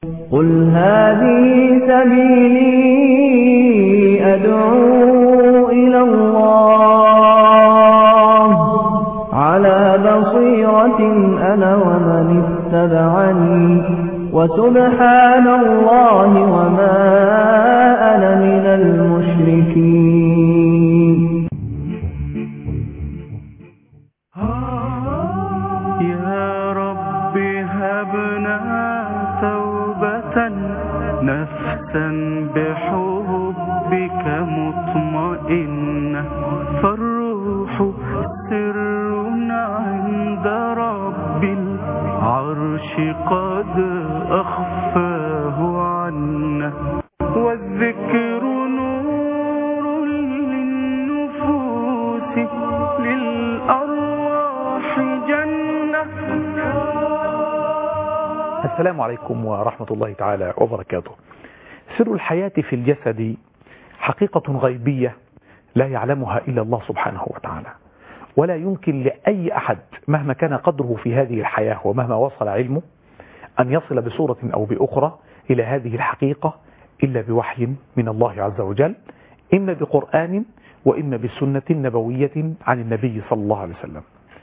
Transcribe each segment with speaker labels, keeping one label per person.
Speaker 1: قل هذه سبيلي أدعو إلى الله على بصيرة أنا ومن اتبعني وسبحان الله وما أنا من المشركين
Speaker 2: يا رب هبنا توبة نفسا بحبك مطمئنة فالروح سر عند رب العرش قد أخفاه عنا والذكر نور للنفوس للأرواح جنة
Speaker 3: السلام عليكم ورحمة الله تعالى وبركاته سر الحياة في الجسد حقيقة غيبية لا يعلمها إلا الله سبحانه وتعالى ولا يمكن لأي أحد مهما كان قدره في هذه الحياة ومهما وصل علمه أن يصل بصورة أو بأخرى إلى هذه الحقيقة إلا بوحي من الله عز وجل إما بقرآن وإما بسنة نبوية عن النبي صلى الله عليه وسلم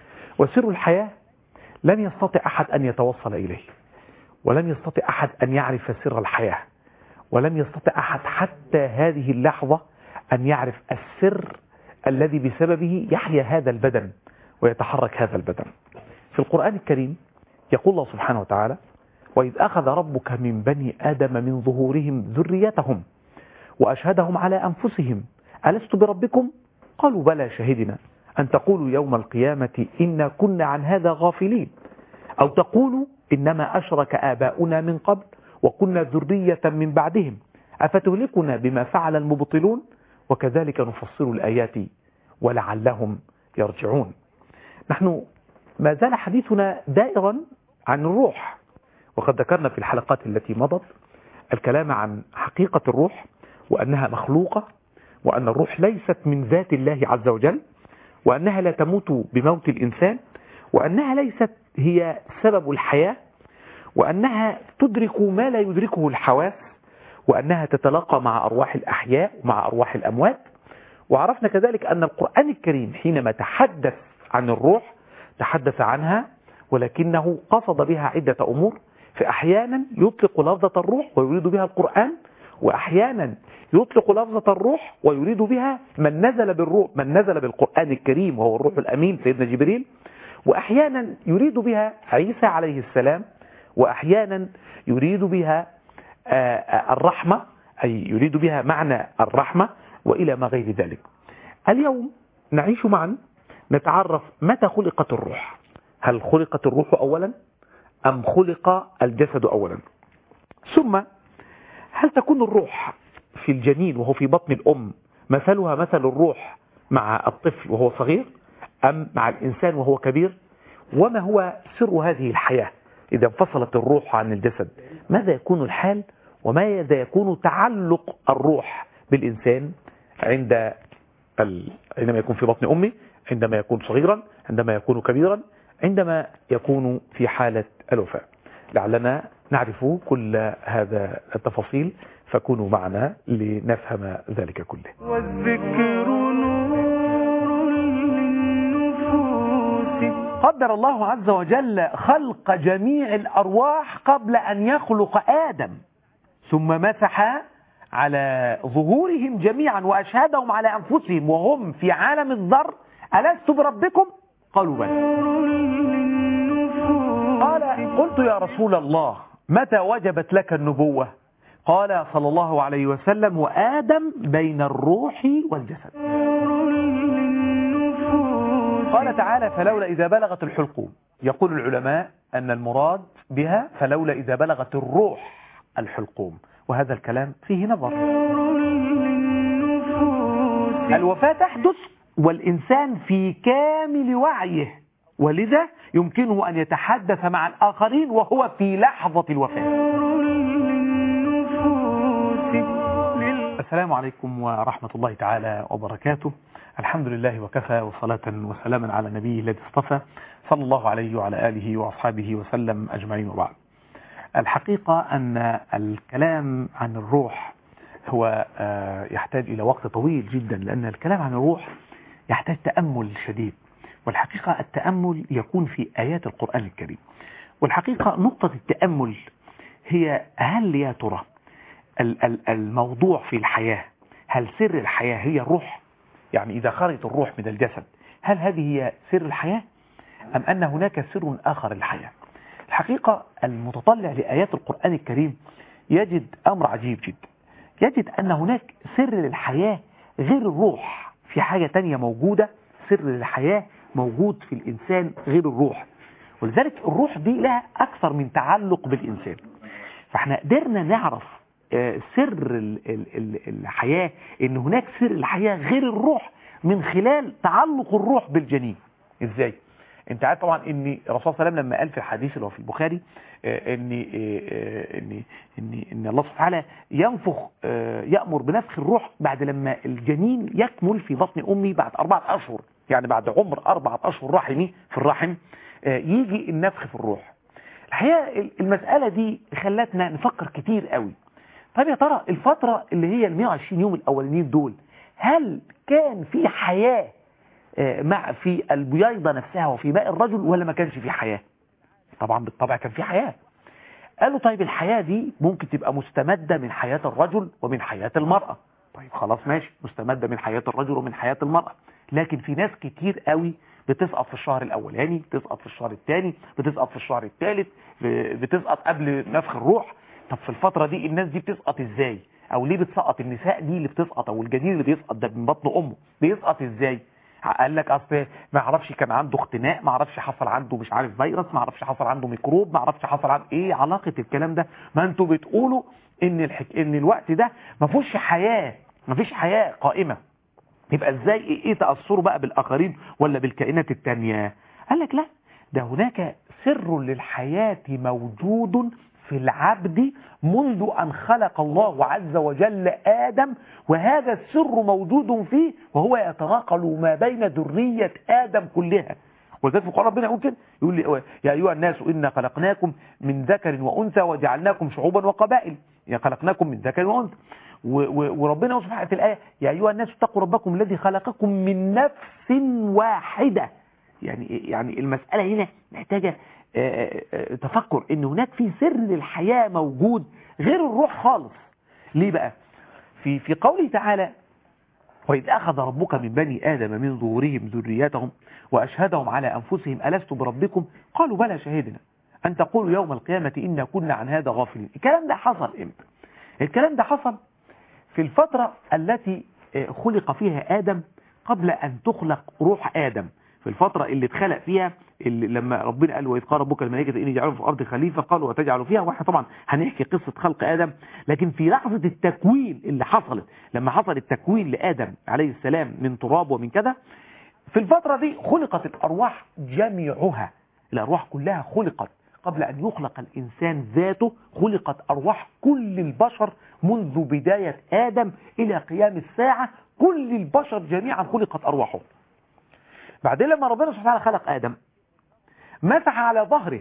Speaker 3: وسر الحياة لن يستطع أحد أن يتوصل إليه ولم يستطع أحد أن يعرف سر الحياة ولم يستطع أحد حتى هذه اللحظة أن يعرف السر الذي بسببه يحيا هذا البدن ويتحرك هذا البدن في القرآن الكريم يقول الله سبحانه وتعالى وإذ أخذ ربك من بني آدم من ظهورهم ذريتهم وأشهدهم على أنفسهم ألست بربكم قالوا بلى شهدنا أن تقولوا يوم القيامة إنا كنا عن هذا غافلين أو تقولوا إنما أشرك آباؤنا من قبل وكنا ذرية من بعدهم أفتهلكنا بما فعل المبطلون وكذلك نفصل الآيات ولعلهم يرجعون نحن ما زال حديثنا دائرا عن الروح وقد ذكرنا في الحلقات التي مضت الكلام عن حقيقة الروح وأنها مخلوقة وأن الروح ليست من ذات الله عز وجل وأنها لا تموت بموت الإنسان وأنها ليست هي سبب الحياة وأنها تدرك ما لا يدركه الحواس وأنها تتلاقى مع أرواح الأحياء ومع أرواح الأموات وعرفنا كذلك أن القرآن الكريم حينما تحدث عن الروح تحدث عنها ولكنه قصد بها عدة أمور فأحيانا يطلق لفظة الروح ويريد بها القرآن وأحيانا يطلق لفظة الروح ويريد بها من نزل بالروح من نزل بالقرآن الكريم وهو الروح الأمين سيدنا جبريل وأحيانا يريد بها عيسى عليه السلام وأحيانا يريد بها الرحمة أي يريد بها معنى الرحمة وإلى ما غير ذلك اليوم نعيش معا نتعرف متى خلقت الروح هل خلقت الروح أولا أم خلق الجسد أولا ثم هل تكون الروح في الجنين وهو في بطن الأم مثلها مثل الروح مع الطفل وهو صغير أم مع الإنسان وهو كبير وما هو سر هذه الحياة إذا انفصلت الروح عن الجسد ماذا يكون الحال وماذا يكون تعلق الروح بالإنسان عند ال... عندما يكون في بطن أمه عندما يكون صغيرا عندما يكون كبيرا عندما يكون في حالة الوفاة لعلنا نعرف كل هذا التفاصيل فكونوا معنا لنفهم ذلك كله
Speaker 2: والذكر نور للنفوس
Speaker 3: قدر الله عز وجل خلق جميع الأرواح قبل أن يخلق آدم ثم مسح على ظهورهم جميعا وأشهدهم على أنفسهم وهم في عالم الذر ألست بربكم قالوا بلى قال قلت يا رسول الله متى وجبت لك النبوة قال صلى الله عليه وسلم وآدم بين الروح والجسد قال تعالى فلولا إذا بلغت الحلقوم يقول العلماء أن المراد بها فلولا إذا بلغت الروح الحلقوم وهذا الكلام فيه نظر الوفاة تحدث والإنسان في كامل وعيه ولذا يمكنه أن يتحدث مع الآخرين وهو في لحظة الوفاة السلام عليكم ورحمة الله تعالى وبركاته الحمد لله وكفى وصلاة وسلاما على نبيه الذي اصطفى صلى الله عليه وعلى آله وأصحابه وسلم أجمعين وبعد الحقيقة أن الكلام عن الروح هو آه، يحتاج إلى وقت طويل جدا لأن الكلام عن الروح يحتاج تأمل شديد والحقيقة التأمل يكون في آيات القرآن الكريم والحقيقة نقطة التأمل هي هل يا ترى ال- ال- الموضوع في الحياة هل سر الحياة هي الروح يعني إذا خرجت الروح من الجسد هل هذه هي سر الحياة أم أن هناك سر آخر للحياة الحقيقة المتطلع لآيات القرآن الكريم يجد أمر عجيب جدا يجد أن هناك سر للحياة غير الروح في حاجة تانية موجودة سر للحياة موجود في الإنسان غير الروح ولذلك الروح دي لها أكثر من تعلق بالإنسان فاحنا قدرنا نعرف آه، سر ال- ال- ال- الحياة ان هناك سر الحياة غير الروح من خلال تعلق الروح بالجنين ازاي انت عارف طبعا ان الرسول صلى الله عليه وسلم لما قال في الحديث اللي هو في البخاري آه، ان آه، آه، ان ان ان الله سبحانه وتعالى ينفخ آه، يامر بنفخ الروح بعد لما الجنين يكمل في بطن امي بعد اربعه اشهر يعني بعد عمر اربعه اشهر رحمي في الرحم آه، يجي النفخ في الروح الحقيقه المساله دي خلتنا نفكر كتير قوي طيب يا ترى الفتره اللي هي ال 120 يوم الاولانيين دول هل كان في حياه آه، مع في البييضه نفسها وفي ماء الرجل ولا ما كانش في حياه طبعا بالطبع كان في حياه قالوا طيب الحياه دي ممكن تبقى مستمده من حياه الرجل ومن حياه المراه طيب خلاص ماشي مستمده من حياه الرجل ومن حياه المراه لكن في ناس كتير قوي بتسقط في الشهر الاولاني بتسقط في الشهر الثاني بتسقط في الشهر الثالث بتسقط قبل نفخ الروح طب في الفتره دي الناس دي بتسقط ازاي او ليه بتسقط النساء دي اللي بتسقط او الجنين اللي بيسقط ده من بطن امه بيسقط ازاي قال لك اصل ما اعرفش كان عنده اختناق ما اعرفش حصل عنده مش عارف فيروس ما اعرفش حصل عنده ميكروب ما اعرفش حصل عنده ايه علاقه الكلام ده ما انتوا بتقولوا ان الحك... ان الوقت ده ما فيهوش حياه ما فيش حياه قائمه يبقى ازاي ايه إيه تاثره بقى بالاخرين ولا بالكائنات التانية قال لك لا ده هناك سر للحياه موجود في العبد منذ أن خلق الله عز وجل آدم وهذا السر موجود فيه وهو يتناقل ما بين ذرية آدم كلها ولذلك في القرآن ربنا يقول كده يقول لي يا أيها الناس إنا خلقناكم من ذكر وأنثى وجعلناكم شعوبا وقبائل يعني خلقناكم من ذكر وأنثى و- و- وربنا سبحانه في الآية يا أيها الناس اتقوا ربكم الذي خلقكم من نفس واحدة يعني يعني المسألة هنا محتاجة آه، آه، تفكر ان هناك في سر للحياة موجود غير الروح خالص ليه بقى في في قوله تعالى وإذ أخذ ربك من بني آدم من ظهورهم ذريتهم وأشهدهم على أنفسهم ألست بربكم قالوا بلى شهدنا أن تقولوا يوم القيامة إنا كنا عن هذا غافلين الكلام ده حصل إمتى الكلام ده حصل في الفترة التي آه، خلق فيها آدم قبل أن تخلق روح آدم في الفترة اللي اتخلق فيها اللي لما ربنا قال وإذ قال ربك الملائكة إني جعل في الأرض خليفة قالوا وتجعلوا فيها واحنا طبعا هنحكي قصة خلق آدم لكن في لحظة التكوين اللي حصلت لما حصل التكوين لآدم عليه السلام من تراب ومن كذا في الفترة دي خلقت الأرواح جميعها الأرواح كلها خلقت قبل أن يخلق الإنسان ذاته خلقت أرواح كل البشر منذ بداية آدم إلى قيام الساعة كل البشر جميعا خلقت أرواحهم بعدين لما ربنا سبحانه وتعالى خلق آدم مسح على ظهره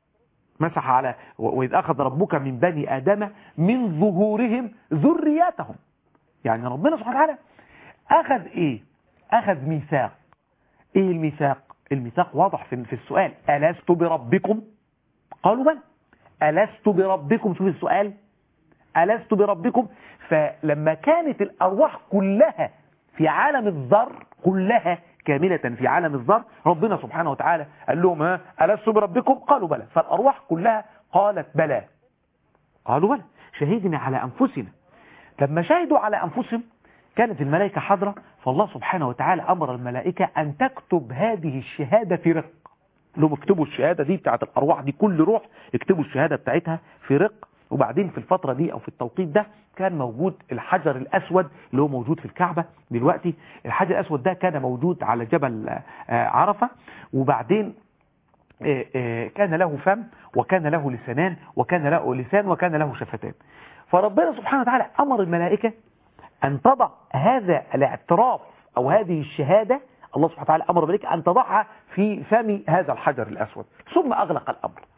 Speaker 3: مسح على وإذ أخذ ربك من بني آدم من ظهورهم ذرياتهم يعني ربنا سبحانه وتعالى أخذ إيه أخذ ميثاق إيه الميثاق الميثاق واضح في في السؤال ألست بربكم قالوا بلى ألست بربكم شوف السؤال ألست بربكم فلما كانت الأرواح كلها في عالم الذر كلها كاملة في عالم الذر ربنا سبحانه وتعالى قال لهم ها ألست بربكم قالوا بلى فالأرواح كلها قالت بلى قالوا بلى شهدنا على أنفسنا لما شهدوا على أنفسهم كانت الملائكة حاضرة فالله سبحانه وتعالى أمر الملائكة أن تكتب هذه الشهادة في رق لهم اكتبوا الشهادة دي بتاعت الأرواح دي كل روح اكتبوا الشهادة بتاعتها في رق وبعدين في الفترة دي أو في التوقيت ده كان موجود الحجر الأسود اللي هو موجود في الكعبة دلوقتي الحجر الأسود ده كان موجود على جبل آه، عرفة وبعدين آه، آه، كان له فم وكان له لسانان وكان له لسان وكان له شفتان فربنا سبحانه وتعالى أمر الملائكة أن تضع هذا الاعتراف أو هذه الشهادة الله سبحانه وتعالى أمر الملائكة أن تضعها في فم هذا الحجر الأسود ثم أغلق الأمر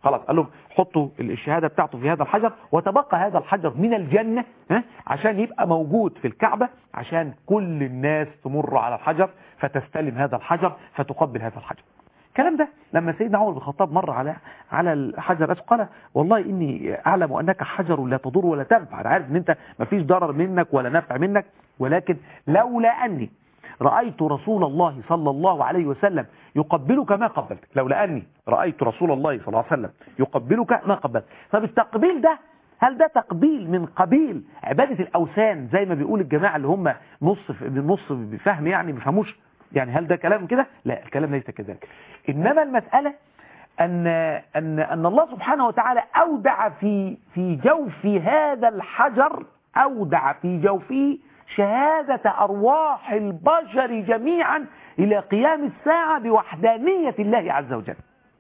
Speaker 3: خلاص قال لهم حطوا الشهادة بتاعته في هذا الحجر وتبقى هذا الحجر من الجنة ها عشان يبقى موجود في الكعبة عشان كل الناس تمر على الحجر فتستلم هذا الحجر فتقبل هذا الحجر الكلام ده لما سيدنا عمر بن الخطاب مر على على الحجر الاسود قال والله اني اعلم انك حجر لا تضر ولا تنفع انا عارف ان انت ما فيش ضرر منك ولا نفع منك ولكن لولا اني رأيت رسول الله صلى الله عليه وسلم يقبلك ما قبلتك لولا أني رأيت رسول الله صلى الله عليه وسلم يقبلك ما قبلت طب التقبيل ده هل ده تقبيل من قبيل عبادة الأوثان زي ما بيقول الجماعة اللي هم نص نص بفهم يعني ما بيفهموش يعني هل ده كلام كده لا الكلام ليس كذلك إنما المسألة أن أن أن الله سبحانه وتعالى أودع في في جوف هذا الحجر أودع في جوفه شهادة أرواح البشر جميعا إلى قيام الساعة بوحدانية الله عز وجل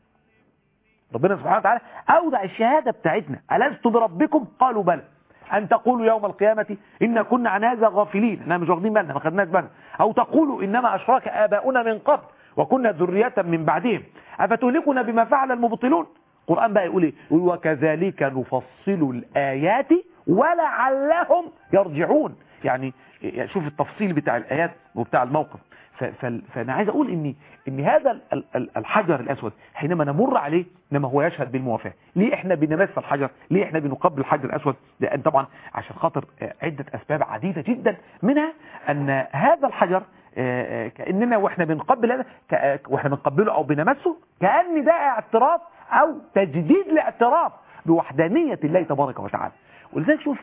Speaker 3: ربنا سبحانه وتعالى أودع الشهادة بتاعتنا ألست بربكم قالوا بلى أن تقولوا يوم القيامة إن كنا عن هذا غافلين إننا مش واخدين بالنا ما خدناش بالنا أو تقولوا إنما أشرك آباؤنا من قبل وكنا ذرية من بعدهم أفتهلكنا بما فعل المبطلون القرآن بقى يقول إيه يقول وكذلك نفصل الآيات ولعلهم يرجعون يعني شوف التفصيل بتاع الآيات وبتاع الموقف فأنا عايز أقول إن, إن هذا الحجر الأسود حينما نمر عليه إنما هو يشهد بالموافاة ليه إحنا بنمس الحجر ليه إحنا بنقبل الحجر الأسود لأن طبعا عشان خاطر عدة أسباب عديدة جدا منها أن هذا الحجر كأننا وإحنا بنقبل هذا وإحنا بنقبله أو بنمسه كأن ده اعتراف أو تجديد لاعتراف بوحدانية الله تبارك وتعالى ولذلك شوف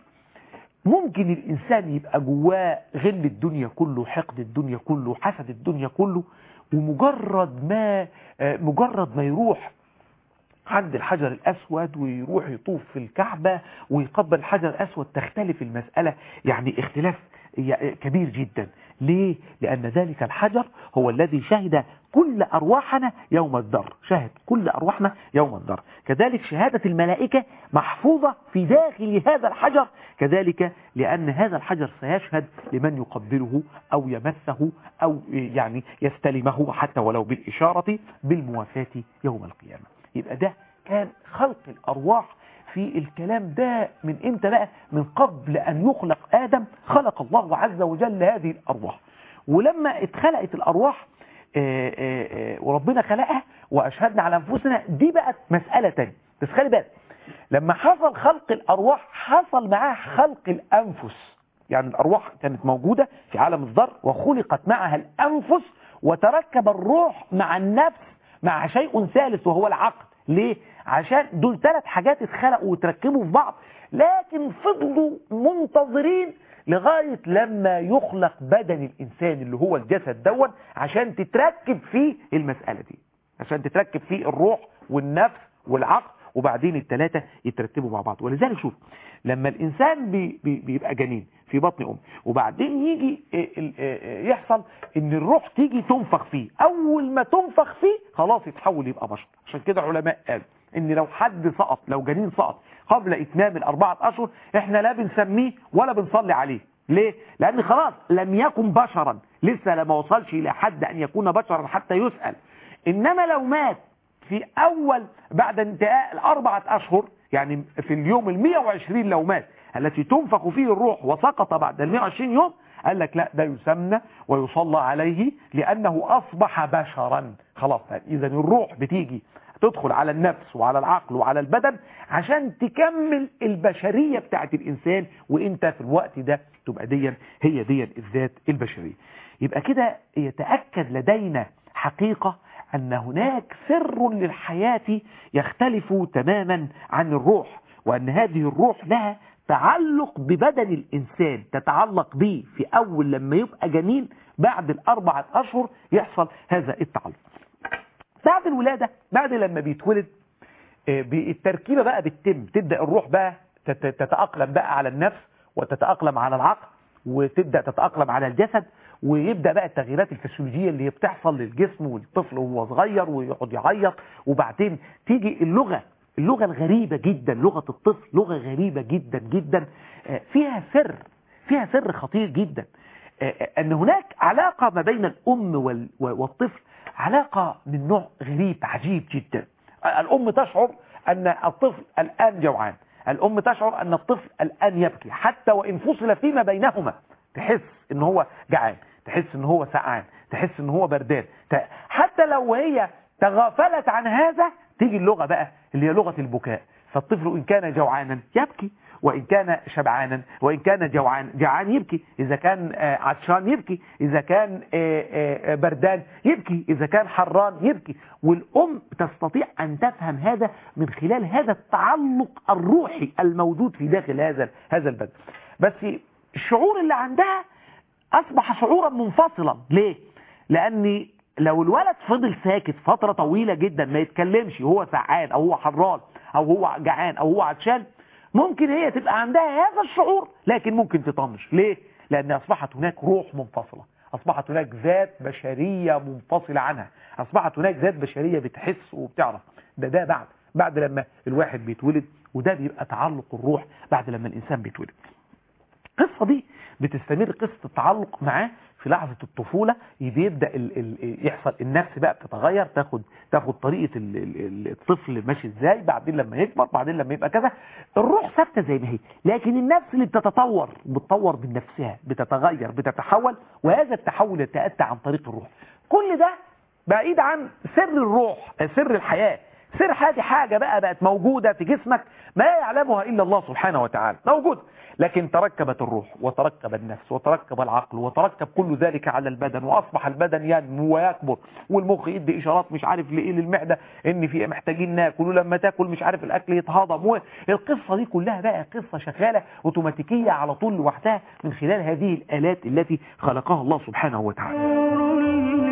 Speaker 3: ممكن الإنسان يبقى جواه غل الدنيا كله حقد الدنيا كله حسد الدنيا كله ومجرد ما مجرد ما يروح عند الحجر الأسود ويروح يطوف في الكعبة ويقبل الحجر الأسود تختلف المسألة يعني اختلاف كبير جدا ليه؟ لأن ذلك الحجر هو الذي شهد كل أرواحنا يوم الدر شهد كل أرواحنا يوم الدر كذلك شهادة الملائكة محفوظة في داخل هذا الحجر كذلك لأن هذا الحجر سيشهد لمن يقبله أو يمسه أو يعني يستلمه حتى ولو بالإشارة بالموافاة يوم القيامة يبقى ده كان خلق الأرواح في الكلام ده من امتى بقى من قبل أن يخلق آدم خلق الله عز وجل هذه الأرواح ولما اتخلقت الأرواح آآ آآ وربنا خلقها وأشهدنا على أنفسنا دي بقت مسألة تانية بس خلي بالك لما حصل خلق الأرواح حصل معاه خلق الأنفس يعني الأرواح كانت موجودة في عالم الذر وخلقت معها الأنفس وتركب الروح مع النفس مع شيء ثالث وهو العقل ليه؟ عشان دول ثلاث حاجات اتخلقوا وتركبوا في بعض لكن فضلوا منتظرين لغاية لما يخلق بدن الإنسان اللي هو الجسد دون عشان تتركب فيه المسألة دي عشان تتركب فيه الروح والنفس والعقل وبعدين الثلاثة يترتبوا مع بعض ولذلك شوف لما الإنسان بي بي بيبقى جنين في بطن أم وبعدين يجي يحصل ان الروح تيجي تنفخ فيه أول ما تنفخ فيه خلاص يتحول يبقى بشر عشان كده علماء قالوا ان لو حد سقط لو جنين سقط قبل اتمام الاربعة اشهر احنا لا بنسميه ولا بنصلي عليه ليه لان خلاص لم يكن بشرا لسه لما وصلش الى حد ان يكون بشرا حتى يسأل انما لو مات في اول بعد انتهاء الاربعة اشهر يعني في اليوم ال 120 لو مات التي تنفخ فيه الروح وسقط بعد ال 120 يوم قال لك لا ده يسمى ويصلى عليه لانه اصبح بشرا خلاص اذا الروح بتيجي تدخل على النفس وعلى العقل وعلى البدن عشان تكمل البشرية بتاعت الإنسان وإنت في الوقت ده تبقى ديا هي ديا الذات البشرية يبقى كده يتأكد لدينا حقيقة أن هناك سر للحياة يختلف تماما عن الروح وأن هذه الروح لها تعلق ببدن الإنسان تتعلق به في أول لما يبقى جنين بعد الأربعة أشهر يحصل هذا التعلق بعد الولادة بعد لما بيتولد التركيبة بقى بتتم تبدأ الروح بقى تتأقلم بقى على النفس وتتأقلم على العقل وتبدأ تتأقلم على الجسد ويبدأ بقى التغييرات الفسيولوجية اللي بتحصل للجسم والطفل وهو صغير ويقعد يعيط وبعدين تيجي اللغة اللغة الغريبة جدا لغة الطفل لغة غريبة جدا جدا فيها سر فيها سر خطير جدا أن هناك علاقة ما بين الأم والطفل علاقة من نوع غريب عجيب جدا الأم تشعر أن الطفل الآن جوعان الأم تشعر أن الطفل الآن يبكي حتى وإن فصل فيما بينهما تحس ان هو جعان تحس ان هو سقعان تحس ان هو بردان ت- حتى لو هي تغافلت عن هذا تيجي اللغة بقى اللي هي لغة البكاء فالطفل إن كان جوعانا يبكي وإن كان شبعانا وإن كان جوعان جعان يبكي إذا كان آه، عطشان يبكي إذا كان آه، آه، بردان يبكي إذا كان حران يبكي والأم تستطيع أن تفهم هذا من خلال هذا التعلق الروحي الموجود في داخل هذا هذا البدن بس الشعور اللي عندها أصبح شعورا منفصلا ليه؟ لأن لو الولد فضل ساكت فترة طويلة جدا ما يتكلمش وهو سعان أو هو حران أو هو جعان أو هو عطشان ممكن هي تبقى عندها هذا الشعور لكن ممكن تطنش ليه؟ لأن أصبحت هناك روح منفصلة أصبحت هناك ذات بشرية منفصلة عنها أصبحت هناك ذات بشرية بتحس وبتعرف ده ده بعد بعد لما الواحد بيتولد وده بيبقى تعلق الروح بعد لما الإنسان بيتولد القصة دي بتستمر قصة التعلق معاه في لحظة الطفولة بيبدأ ال ال يحصل النفس بقى بتتغير تاخد تاخد طريقة ال ال الطفل ماشي ازاي بعدين لما يكبر بعدين لما يبقى كذا الروح ثابتة زي ما هي لكن النفس اللي بتتطور بتطور من نفسها بتتغير بتتحول وهذا التحول يتأتى عن طريق الروح كل ده بعيد عن سر الروح سر الحياة سر هذه حاجة بقى بقت موجودة في جسمك ما يعلمها إلا الله سبحانه وتعالى موجود لكن تركبت الروح وتركب النفس وتركب العقل وتركب كل ذلك على البدن وأصبح البدن ينمو ويكبر والمخ يدي إشارات مش عارف لإيه للمعدة إن في محتاجين ناكل ولما تاكل مش عارف الأكل يتهضم القصة دي كلها بقى قصة شغالة أوتوماتيكية على طول لوحدها من خلال هذه الآلات التي خلقها الله سبحانه وتعالى
Speaker 2: نور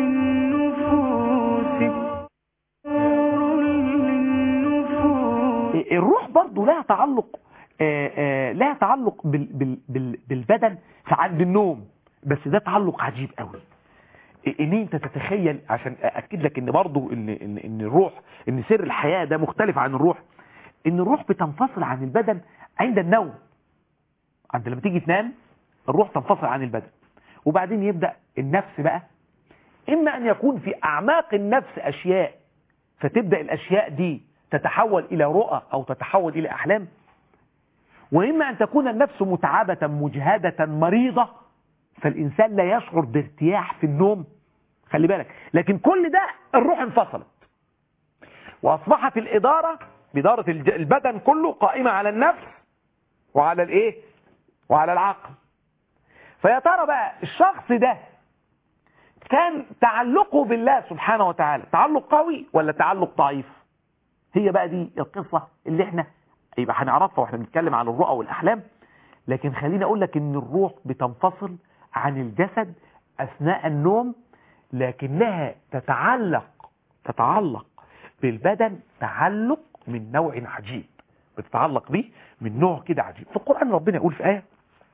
Speaker 2: للنفوس نور للنفوس
Speaker 3: الروح برضو لها تعلق آه، آه، لها تعلق بال بال بال بالبدن في عند النوم بس ده تعلق عجيب قوي ان انت تتخيل عشان اكد لك ان برضو ان ان ان الروح ان سر الحياه ده مختلف عن الروح ان الروح بتنفصل عن البدن عند النوم عند لما تيجي تنام الروح تنفصل عن البدن وبعدين يبدا النفس بقى اما ان يكون في اعماق النفس اشياء فتبدا الاشياء دي تتحول الى رؤى او تتحول الى احلام وإما أن تكون النفس متعبة مجهدة مريضة فالإنسان لا يشعر بارتياح في النوم خلي بالك لكن كل ده الروح انفصلت وأصبحت الإدارة إدارة الج- البدن كله قائمة على النفس وعلى الإيه وعلى العقل فيا ترى بقى الشخص ده كان تعلقه بالله سبحانه وتعالى تعلق قوي ولا تعلق ضعيف هي بقى دي القصة اللي احنا يبقى هنعرفها واحنا بنتكلم عن الرؤى والأحلام لكن خليني أقول لك إن الروح بتنفصل عن الجسد أثناء النوم لكنها تتعلق تتعلق بالبدن تعلق من نوع عجيب بتتعلق به من نوع كده عجيب في القرآن ربنا يقول في آية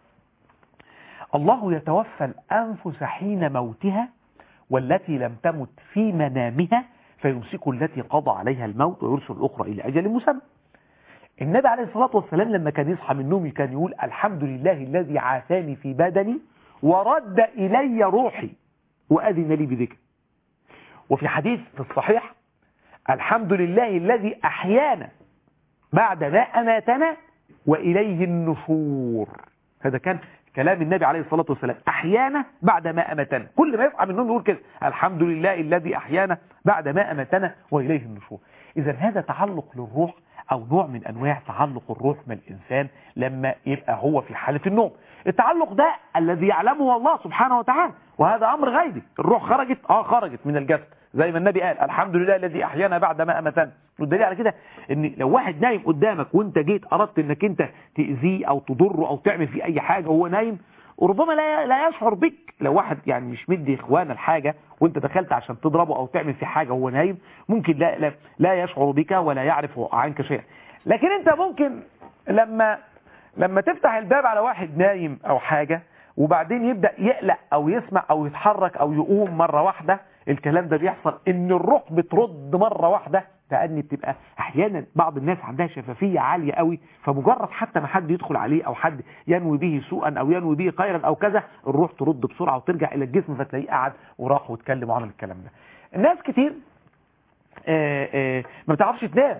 Speaker 3: الله يتوفى الأنفس حين موتها والتي لم تمت في منامها فيمسك التي قضى عليها الموت ويرسل الأخرى إلى أجل مسمى النبي عليه الصلاة والسلام لما كان يصحى من النوم كان يقول الحمد لله الذي عافاني في بدني ورد إلي روحي وأذن لي بذكر وفي حديث في الصحيح الحمد لله الذي أحيانا بعد ما أماتنا وإليه النشور هذا كان كلام النبي عليه الصلاة والسلام أحيانا بعد ما أماتنا كل ما يصحى من النوم يقول كده الحمد لله الذي أحيانا بعد ما أماتنا وإليه النشور إذا هذا تعلق للروح أو نوع من أنواع تعلق الروح من الإنسان لما يبقى هو في حالة النوم التعلق ده الذي يعلمه الله سبحانه وتعالى وهذا أمر غيبي الروح خرجت آه خرجت من الجسد زي ما النبي قال الحمد لله الذي أحيانا بعد ما أمتنا والدليل على كده ان لو واحد نايم قدامك وانت جيت أردت انك انت تأذيه أو تضره أو تعمل فيه أي حاجة وهو نايم وربما لا لا يشعر بك لو واحد يعني مش مدي اخوانا الحاجة وانت دخلت عشان تضربه او تعمل فيه حاجة وهو نايم ممكن لا لا, لا يشعر بك ولا يعرف عنك شيئا لكن انت ممكن لما لما تفتح الباب على واحد نايم او حاجة وبعدين يبدأ يقلق او يسمع او يتحرك او يقوم مرة واحدة الكلام ده بيحصل ان الروح بترد مرة واحدة لان بتبقى احيانا بعض الناس عندها شفافية عالية قوي فمجرد حتى ما حد يدخل عليه او حد ينوي به سوءا او ينوي به خيرا او كذا الروح ترد بسرعة وترجع الى الجسم فتلاقيه قعد وراح واتكلم وعمل الكلام ده الناس كتير آآ آآ ما بتعرفش تنام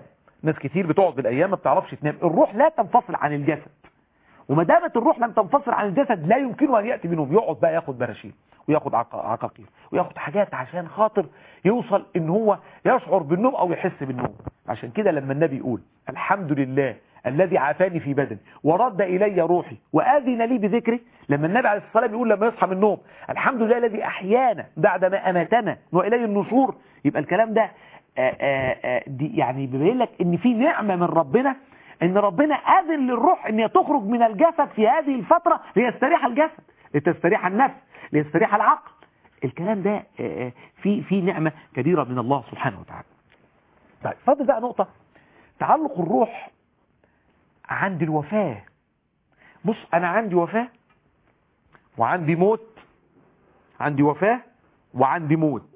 Speaker 3: ناس كتير بتقعد بالايام ما بتعرفش تنام الروح لا تنفصل عن الجسد وما دامت الروح لم تنفصل عن الجسد لا يمكنه ان ياتي منهم يقعد بقى ياخد براشيم وياخد عق- عقاقير وياخد حاجات عشان خاطر يوصل ان هو يشعر بالنوم او يحس بالنوم عشان كده لما النبي يقول الحمد لله الذي عافاني في بدني ورد الي روحي واذن لي بذكره لما النبي عليه الصلاه والسلام يقول لما يصحى من النوم الحمد لله الذي احيانا بعدما اماتنا واليه النشور يبقى الكلام ده آآ آآ دي يعني بيبين لك ان في نعمه من ربنا ان ربنا اذن للروح ان هي تخرج من الجسد في هذه الفتره ليستريح الجسد لتستريح النفس ليستريح العقل الكلام ده آآ في في نعمه كبيره من الله سبحانه وتعالى طيب فاضل بقى نقطه تعلق الروح عند الوفاه بص انا عندي وفاه وعندي موت عندي وفاه وعندي موت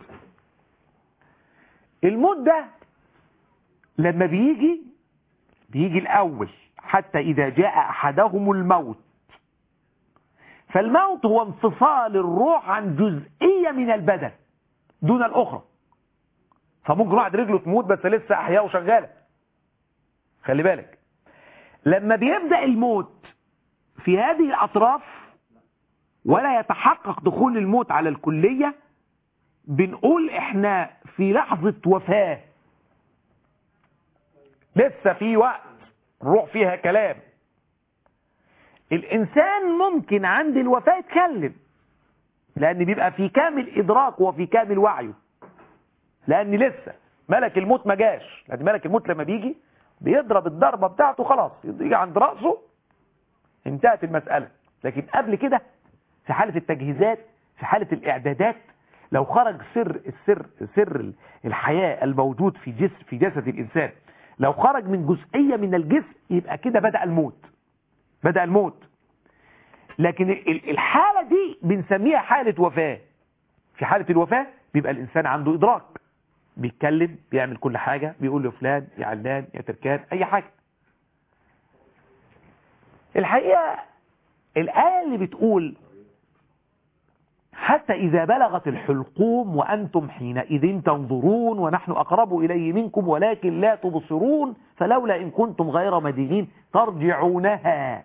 Speaker 3: الموت ده لما بيجي بيجي الأول حتى إذا جاء أحدهم الموت فالموت هو انفصال الروح عن جزئية من البدن دون الأخرى فممكن واحد رجله تموت بس لسه أحياء وشغالة خلي بالك لما بيبدأ الموت في هذه الأطراف ولا يتحقق دخول الموت على الكلية بنقول احنا في لحظة وفاة لسه في وقت الروح فيها كلام الإنسان ممكن عند الوفاة يتكلم لأن بيبقى في كامل إدراك وفي كامل وعيه لأن لسه ملك الموت ما جاش لأن ملك الموت لما بيجي بيضرب الضربة بتاعته خلاص يجي عند رأسه انتهت المسألة لكن قبل كده في حالة التجهيزات في حالة الإعدادات لو خرج سر السر سر الحياة الموجود في جسم في جسد الإنسان لو خرج من جزئية من الجسم يبقى كده بدأ الموت بدأ الموت لكن ال- الحالة دي بنسميها حالة وفاة في حالة الوفاة بيبقى الإنسان عنده إدراك بيتكلم بيعمل كل حاجة بيقول لفلان يا علان يا تركان أي حاجة الحقيقة الآية اللي بتقول حتى إذا بلغت الحلقوم وأنتم حينئذ تنظرون ونحن أقرب إليه منكم ولكن لا تبصرون فلولا إن كنتم غير مدينين ترجعونها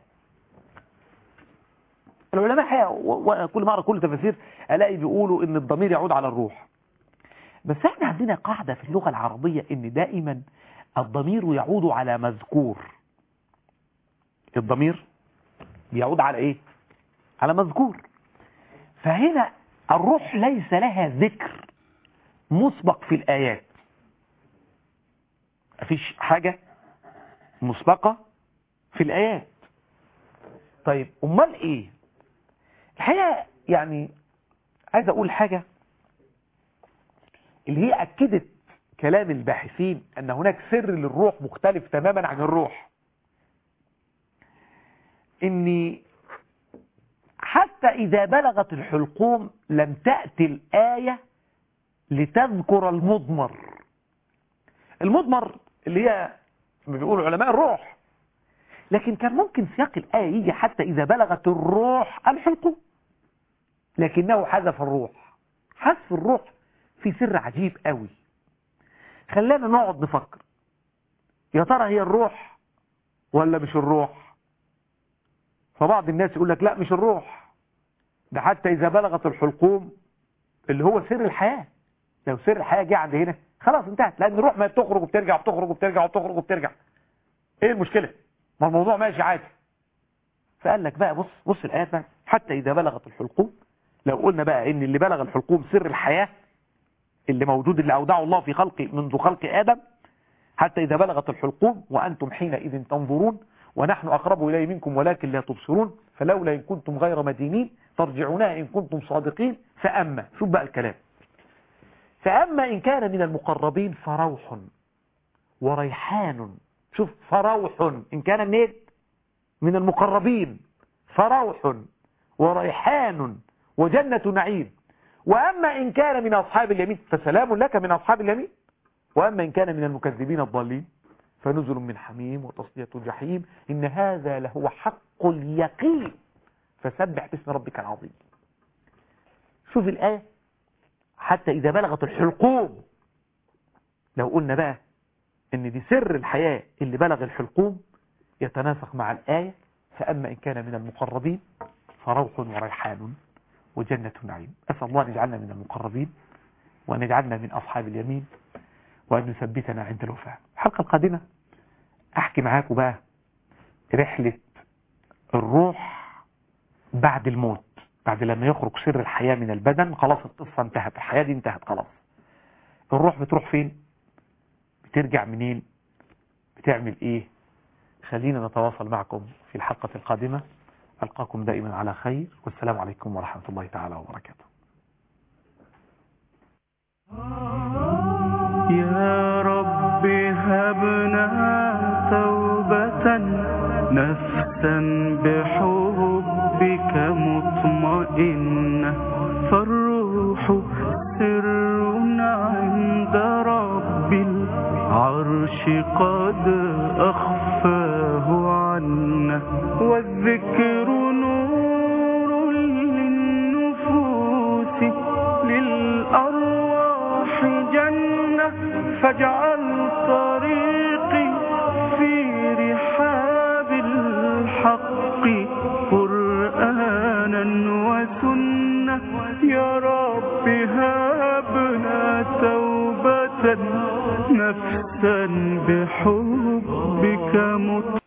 Speaker 3: العلماء حقيقة وكل مرة كل تفاسير ألاقي بيقولوا إن الضمير يعود على الروح بس احنا عندنا قاعدة في اللغة العربية إن دائما الضمير يعود على مذكور الضمير بيعود على إيه؟ على مذكور فهنا الروح ليس لها ذكر مسبق في الآيات مفيش حاجة مسبقة في الآيات طيب أمال إيه الحقيقة يعني عايز أقول حاجة اللي هي أكدت كلام الباحثين أن هناك سر للروح مختلف تماما عن الروح إني حتى إذا بلغت الحلقوم لم تأتي الآية لتذكر المضمر المضمر اللي هي بيقولوا علماء الروح لكن كان ممكن سياق الآية يجي حتى إذا بلغت الروح الحلقوم لكنه حذف الروح حذف الروح في سر عجيب قوي خلانا نقعد نفكر يا ترى هي الروح ولا مش الروح فبعض الناس يقول لك لا مش الروح ده حتى إذا بلغت الحلقوم اللي هو سر الحياة لو سر الحياة جه عند هنا خلاص انتهت لأن الروح ما بتخرج وبترجع وبتخرج وبترجع وبتخرج وبترجع ايه المشكلة ما الموضوع ماشي عادي فقال لك بقى بص بص الآيات بقى حتى إذا بلغت الحلقوم لو قلنا بقى ان اللي بلغ الحلقوم سر الحياة اللي موجود اللي أودعه الله في خلق منذ خلق آدم حتى إذا بلغت الحلقوم وأنتم حينئذ تنظرون ونحن أقرب إليه منكم ولكن لا تبصرون فلولا إن كنتم غير مدينين ترجعونها إن كنتم صادقين فأما شوف بقى الكلام فأما إن كان من المقربين فروح وريحان شوف فروح إن كان من من المقربين فروح وريحان وجنة نعيم وأما إن كان من أصحاب اليمين فسلام لك من أصحاب اليمين وأما إن كان من المكذبين الضالين فنزل من حميم وتصلية جحيم إن هذا لهو حق اليقين فسبح باسم ربك العظيم شوف الآية حتى إذا بلغت الحلقوم لو قلنا بقى ان دي سر الحياة اللي بلغ الحلقوم يتناسق مع الآية فأما إن كان من المقربين فروح وريحان وجنة نعيم أسأل الله أن يجعلنا من المقربين وأن يجعلنا من أصحاب اليمين وأن يثبتنا عند الوفاة الحلقة القادمة أحكي معاكم بقى رحلة الروح بعد الموت بعد لما يخرج سر الحياة من البدن خلاص القصة انتهت الحياة دي انتهت خلاص الروح بتروح فين بترجع منين بتعمل ايه خلينا نتواصل معكم في الحلقة القادمة ألقاكم دائما على خير والسلام عليكم ورحمة الله تعالى وبركاته
Speaker 2: يا رب هبنا توبة نفسا بحبك مطمئنة فالروح سر عند رب العرش قد أخفاه عنا والذكر نور للنفوس للأرواح جنة فاجعل طريقي في رحاب الحق قرآنا وسنة يا رب هبنا توبة نفسا بحبك مت